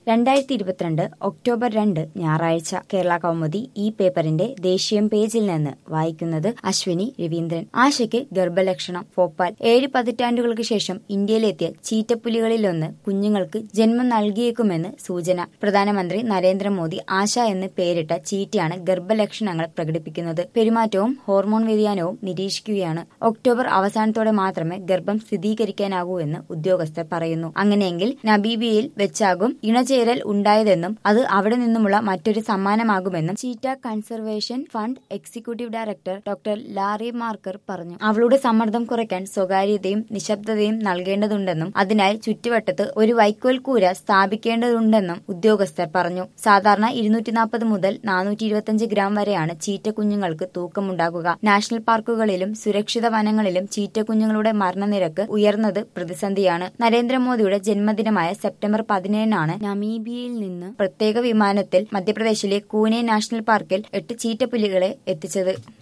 രണ്ടായിരത്തി ഇരുപത്തിരണ്ട് ഒക്ടോബർ രണ്ട് ഞായറാഴ്ച കേരള കൗമുദി ഈ പേപ്പറിന്റെ ദേശീയം പേജിൽ നിന്ന് വായിക്കുന്നത് അശ്വിനി രവീന്ദ്രൻ ആശയ്ക്ക് ഗർഭലക്ഷണം ഭോപ്പാൽ ഏഴ് പതിറ്റാണ്ടുകൾക്ക് ശേഷം ഇന്ത്യയിലെത്തിയ ചീറ്റപ്പുലികളിലൊന്ന് കുഞ്ഞുങ്ങൾക്ക് ജന്മം നൽകിയേക്കുമെന്ന് സൂചന പ്രധാനമന്ത്രി നരേന്ദ്രമോദി ആശ എന്ന് പേരിട്ട ചീറ്റയാണ് ഗർഭലക്ഷണങ്ങൾ പ്രകടിപ്പിക്കുന്നത് പെരുമാറ്റവും ഹോർമോൺ വ്യതിയാനവും നിരീക്ഷിക്കുകയാണ് ഒക്ടോബർ അവസാനത്തോടെ മാത്രമേ ഗർഭം സ്ഥിരീകരിക്കാനാകൂ എന്ന് ഉദ്യോഗസ്ഥർ പറയുന്നു അങ്ങനെയെങ്കിൽ നബീബിയയിൽ വെച്ചാകും ഇണചേരൽ ഉണ്ടായതെന്നും അത് അവിടെ നിന്നുമുള്ള മറ്റൊരു സമ്മാനമാകുമെന്നും cheetah conservation fund executive director doctor Laurie Marker പറഞ്ഞു അവളുടെ സമ്മർദ്ദം കുറയ്ക്കാൻ സ്വകാര്യതയും നിശബ്ദതയും നൽകേണ്ടതുണ്ടെന്നും അതിനായി ചുറ്റുവട്ടത്ത് ഒരു വൈക്കോൽ കൂര സ്ഥാപിക്കേണ്ടതുണ്ടെന്നും ഉദ്യോഗസ്ഥർ പറഞ്ഞു സാധാരണ ഇരുന്നൂറ്റി നാൽപ്പത് മുതൽ നാനൂറ്റി ഇരുപത്തിയഞ്ച് ഗ്രാം വരെയാണ് ചീറ്റ കുഞ്ഞുങ്ങൾക്ക് തൂക്കമുണ്ടാകുക നാഷണൽ പാർക്കുകളിലും സുരക്ഷിത വനങ്ങളിലും ചീറ്റ കുഞ്ഞുങ്ങളുടെ മരണനിരക്ക് ഉയർന്നത് പ്രതിസന്ധിയാണ് നരേന്ദ്രമോദിയുടെ ജന്മദിനമായ സെപ്റ്റംബർ പതിനേഴിനാണ് നമീബിയയിൽ നിന്ന് പ്രത്യേക വിമാനത്തിൽ മധ്യപ്രദേശിലെ കൂനെ നാഷണൽ പാർക്കിൽ എട്ട് ചീറ്റപ്പുലികളെ എത്തിച്ചത്